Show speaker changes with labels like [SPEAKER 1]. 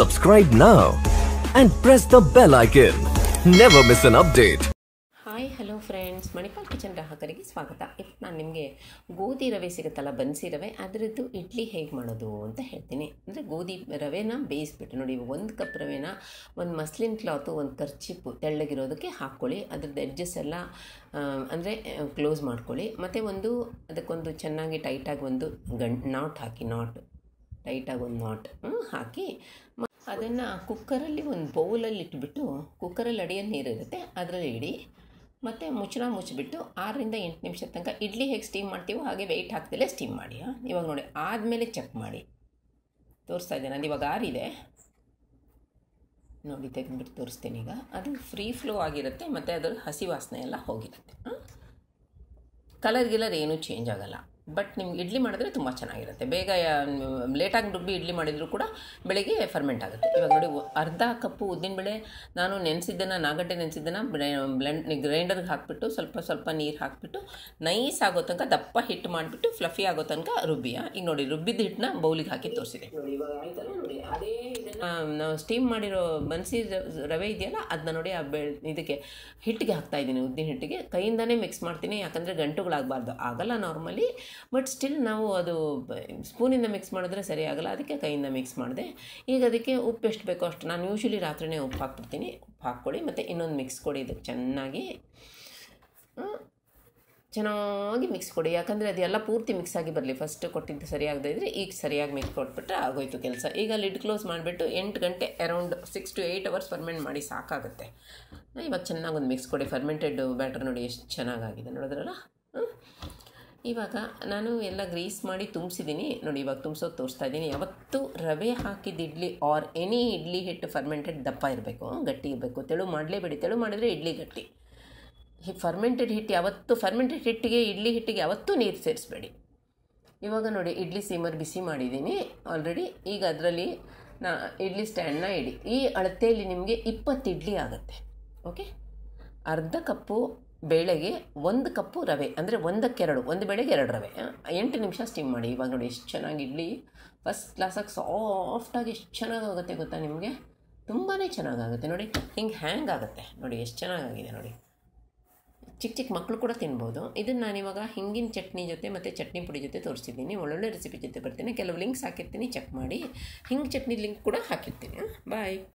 [SPEAKER 1] Subscribe now and press the bell icon. Never miss an update.
[SPEAKER 2] Hi hello friends Manipal kitchen ಗ್ರಾಹಕರಿಗೆ ಸ್ವಾಗತ ಇವತ್ತು ನಾನು ನಿಮಗೆ ಗೋಧಿ ರವೆ ಸಿಗುತ್ತಲ್ಲ ಬನ್ಸಿ ರವೆ ಅದರದ್ದು ಇಡ್ಲಿ ಹೇಗೆ ಮಾಡೋದು ಅಂತ ಹೇಳ್ತೀನಿ ಅಂದರೆ ಗೋಧಿ ರವೆನ ಬೇಯಿಸ್ಬಿಟ್ಟು ನೋಡಿ ಇವಾಗ ಒಂದು ಕಪ್ ರವೆನ ಒಂದು ಮಸ್ಲಿನ್ ಕ್ಲಾತು ಒಂದು ಕರ್ಚಿಪ್ಪು ತೆಳ್ಳಗಿರೋದಕ್ಕೆ ಹಾಕ್ಕೊಳ್ಳಿ ಅದ್ರದ್ದು ಎಡ್ಜಸ್ ಎಲ್ಲ ಅಂದರೆ ಕ್ಲೋಸ್ ಮಾಡ್ಕೊಳ್ಳಿ ಮತ್ತು ಒಂದು ಅದಕ್ಕೊಂದು ಚೆನ್ನಾಗಿ ಟೈಟಾಗಿ ಒಂದು ಗಂಟ್ ನಾಟ್ ಹಾಕಿ ನಾಟ್ ಟೈಟಾಗಿ ಒಂದು ನಾಟ್ ಹಾಕಿ ಅದನ್ನು ಕುಕ್ಕರಲ್ಲಿ ಒಂದು ಬೌಲಲ್ಲಿ ಇಟ್ಬಿಟ್ಟು ಕುಕ್ಕರಲ್ಲಿ ಅಡಿಯಲ್ಲಿ ನೀರಿರುತ್ತೆ ಅದರಲ್ಲಿ ಇಡಿ ಮತ್ತು ಮುಚ್ಚಳ ಮುಚ್ಚಿಬಿಟ್ಟು ಆರರಿಂದ ಎಂಟು ನಿಮಿಷದ ತನಕ ಇಡ್ಲಿ ಹೇಗೆ ಸ್ಟೀಮ್ ಮಾಡ್ತೀವೋ ಹಾಗೆ ವೆಯ್ಟ್ ಹಾಕ್ದಲೇ ಸ್ಟೀಮ್ ಮಾಡಿ ಹಾಂ ಇವಾಗ ನೋಡಿ ಆದಮೇಲೆ ಚೆಕ್ ಮಾಡಿ ತೋರಿಸ್ತಾ ಇದ್ದೇನೆ ಅದು ಇವಾಗ ಆರಿದೆ ನೋಡಿ ತೆಗೆದ್ಬಿಟ್ಟು ತೋರಿಸ್ತೀನಿ ಈಗ ಅದು ಫ್ರೀ ಫ್ಲೋ ಆಗಿರುತ್ತೆ ಮತ್ತು ಅದರ ಹಸಿ ವಾಸನೆ ಎಲ್ಲ ಹೋಗಿರುತ್ತೆ ಕಲರ್ ಗಿಲರ್ ಏನೂ ಚೇಂಜ್ ಆಗಲ್ಲ ಬಟ್ ನಿಮ್ಗೆ ಇಡ್ಲಿ ಮಾಡಿದ್ರೆ ತುಂಬ ಚೆನ್ನಾಗಿರುತ್ತೆ ಬೇಗ ಲೇಟಾಗಿ ರುಬ್ಬಿ ಇಡ್ಲಿ ಮಾಡಿದರೂ ಕೂಡ ಬೆಳಿಗ್ಗೆ ಫರ್ಮೆಂಟ್ ಆಗುತ್ತೆ ಇವಾಗ ನೋಡಿ ಅರ್ಧ ಕಪ್ಪು ಉದ್ದಿನಬೇಳೆ ನಾನು ನೆನೆಸಿದ್ದನ್ನು ನಾಗಡ್ಡೆ ನೆನೆಸಿದ್ದನ್ನು ಬ್ಲೆಂಡ್ ಗ್ರೈಂಡರ್ಗೆ ಹಾಕಿಬಿಟ್ಟು ಸ್ವಲ್ಪ ಸ್ವಲ್ಪ ನೀರು ಹಾಕಿಬಿಟ್ಟು ನೈಸ್ ಆಗೋ ತನಕ ದಪ್ಪ ಹಿಟ್ಟು ಮಾಡಿಬಿಟ್ಟು ಫ್ಲಫಿ ಆಗೋ ತನಕ ರುಬ್ಬಿಯ ಈಗ ನೋಡಿ ರುಬ್ಬಿದ ಹಿಟ್ಟನ್ನ ಬೌಲಿಗೆ ಹಾಕಿ ತೋರಿಸಿದೆ ನೋಡಿ ಇವಾಗ ಆಯ್ತಲ್ಲ ನೋಡಿ ಅದೇ ನಾವು ಸ್ಟೀಮ್ ಮಾಡಿರೋ ಬನ್ಸಿ ರವೆ ಇದೆಯಲ್ಲ ಅದನ್ನ ನೋಡಿ ಆ ಬೆ ಇದಕ್ಕೆ ಹಿಟ್ಟಿಗೆ ಹಾಕ್ತಾ ಇದ್ದೀನಿ ಉದ್ದಿನ ಹಿಟ್ಟಿಗೆ ಕೈಯಿಂದನೇ ಮಿಕ್ಸ್ ಮಾಡ್ತೀನಿ ಯಾಕಂದರೆ ಗಂಟುಗಳಾಗಬಾರ್ದು ಆಗಲ್ಲ ನಾರ್ಮಲಿ ಬಟ್ ಸ್ಟಿಲ್ ನಾವು ಅದು ಸ್ಪೂನಿಂದ ಮಿಕ್ಸ್ ಮಾಡಿದ್ರೆ ಸರಿ ಆಗಲ್ಲ ಅದಕ್ಕೆ ಕೈಯಿಂದ ಮಿಕ್ಸ್ ಮಾಡಿದೆ ಈಗ ಅದಕ್ಕೆ ಉಪ್ಪು ಎಷ್ಟು ಬೇಕೋ ಅಷ್ಟು ನಾನು ಯೂಶ್ವಲಿ ರಾತ್ರಿನೇ ಉಪ್ಪು ಹಾಕ್ಬಿಡ್ತೀನಿ ಉಪ್ಪು ಹಾಕ್ಕೊಳ್ಳಿ ಮತ್ತು ಇನ್ನೊಂದು ಮಿಕ್ಸ್ ಕೊಡಿ ಇದಕ್ಕೆ ಚೆನ್ನಾಗಿ ಚೆನ್ನಾಗಿ ಮಿಕ್ಸ್ ಕೊಡಿ ಯಾಕಂದರೆ ಅದೆಲ್ಲ ಪೂರ್ತಿ ಮಿಕ್ಸ್ ಆಗಿ ಬರಲಿ ಫಸ್ಟ್ ಕೊಟ್ಟಿದ್ದು ಸರಿಯಾಗದೇ ಇದ್ದರೆ ಈಗ ಸರಿಯಾಗಿ ಮಿಕ್ಸ್ ಕೊಟ್ಬಿಟ್ರೆ ಆಗೋಯ್ತು ಕೆಲಸ ಈಗ ಲಿಡ್ ಕ್ಲೋಸ್ ಮಾಡಿಬಿಟ್ಟು ಎಂಟು ಗಂಟೆ around six to eight hours ferment ಮಾಡಿ ಸಾಕಾಗುತ್ತೆ ಇವಾಗ ಚೆನ್ನಾಗಿ ಒಂದು ಮಿಕ್ಸ್ ಕೊಡಿ ಫರ್ಮೆಂಟೆಡ್ ಬ್ಯಾಟರ್ ನೋಡಿ ಎಷ್ಟು ಚೆನ್ನಾಗಾಗಿದೆ ನೋಡಿದ್ರಲ್ಲ ಇವಾಗ ನಾನು ಎಲ್ಲ ಗ್ರೀಸ್ ಮಾಡಿ ತುಂಬಿಸಿದ್ದೀನಿ ನೋಡಿ ಇವಾಗ ತುಂಬಿಸೋದು ತೋರಿಸ್ತಾ ಇದ್ದೀನಿ ಯಾವತ್ತೂ ರವೆ ಹಾಕಿದ ಇಡ್ಲಿ ಆರ್ ಎನಿ ಇಡ್ಲಿ ಹಿಟ್ಟು ಫರ್ಮೆಂಟೆಡ್ ದಪ್ಪ ಇರಬೇಕು ಗಟ್ಟಿ ಇರಬೇಕು ತೆಳು ಮಾಡಲೇಬೇಡಿ ತೆಳು ಮಾಡಿದರೆ ಇಡ್ಲಿ ಗಟ್ಟಿ ಈ ಫರ್ಮೆಂಟೆಡ್ ಹಿಟ್ಟು ಯಾವತ್ತೂ ಫರ್ಮೆಂಟೆಡ್ ಹಿಟ್ಟಿಗೆ ಇಡ್ಲಿ ಹಿಟ್ಟಿಗೆ ಯಾವತ್ತೂ ನೀರು ಸೇರಿಸ್ಬೇಡಿ ಇವಾಗ ನೋಡಿ ಇಡ್ಲಿ ಸೀಮರ್ ಬಿಸಿ ಮಾಡಿದ್ದೀನಿ ಆಲ್ರೆಡಿ ಈಗ ಅದರಲ್ಲಿ ನಾ ಇಡ್ಲಿ ಸ್ಟ್ಯಾಂಡ್ನ ಇಡಿ ಈ ಅಳತೆಯಲ್ಲಿ ನಿಮಗೆ ಇಪ್ಪತ್ತು ಇಡ್ಲಿ ಆಗುತ್ತೆ ಓಕೆ ಅರ್ಧ ಕಪ್ಪು ಬೇಳೆಗೆ ಒಂದು ಕಪ್ಪು ರವೆ ಅಂದರೆ ಒಂದಕ್ಕೆರಡು ಒಂದು ಬೇಳೆಗೆ ಎರಡು ರವೆ ಎಂಟು ನಿಮಿಷ ಸ್ಟೀಮ್ ಮಾಡಿ ಇವಾಗ ನೋಡಿ ಎಷ್ಟು ಚೆನ್ನಾಗಿ ಇಡ್ಲಿ ಫಸ್ಟ್ ಕ್ಲಾಸಾಗಿ ಸಾಫ್ಟಾಗಿ ಎಷ್ಟು ಚೆನ್ನಾಗಾಗುತ್ತೆ ಗೊತ್ತಾ ನಿಮಗೆ ತುಂಬಾ ಚೆನ್ನಾಗಾಗುತ್ತೆ ನೋಡಿ ಹಿಂಗೆ ಹ್ಯಾಂಗ್ ಆಗುತ್ತೆ ನೋಡಿ ಎಷ್ಟು ಚೆನ್ನಾಗಾಗಿದೆ ನೋಡಿ ಚಿಕ್ಕ ಚಿಕ್ಕ ಮಕ್ಕಳು ಕೂಡ ತಿನ್ಬೋದು ಇದನ್ನು ನಾನಿವಾಗ ಹಿಂಗಿನ ಚಟ್ನಿ ಜೊತೆ ಮತ್ತು ಚಟ್ನಿ ಪುಡಿ ಜೊತೆ ತೋರಿಸಿದ್ದೀನಿ ಒಳ್ಳೊಳ್ಳೆ ರೆಸಿಪಿ ಜೊತೆ ಬರ್ತೀನಿ ಕೆಲವು ಲಿಂಕ್ಸ್ ಹಾಕಿರ್ತೀನಿ ಚೆಕ್ ಮಾಡಿ ಹಿಂಗೆ ಚಟ್ನಿ ಲಿಂಕ್ ಕೂಡ ಹಾಕಿರ್ತೀನಿ ಬಾಯ್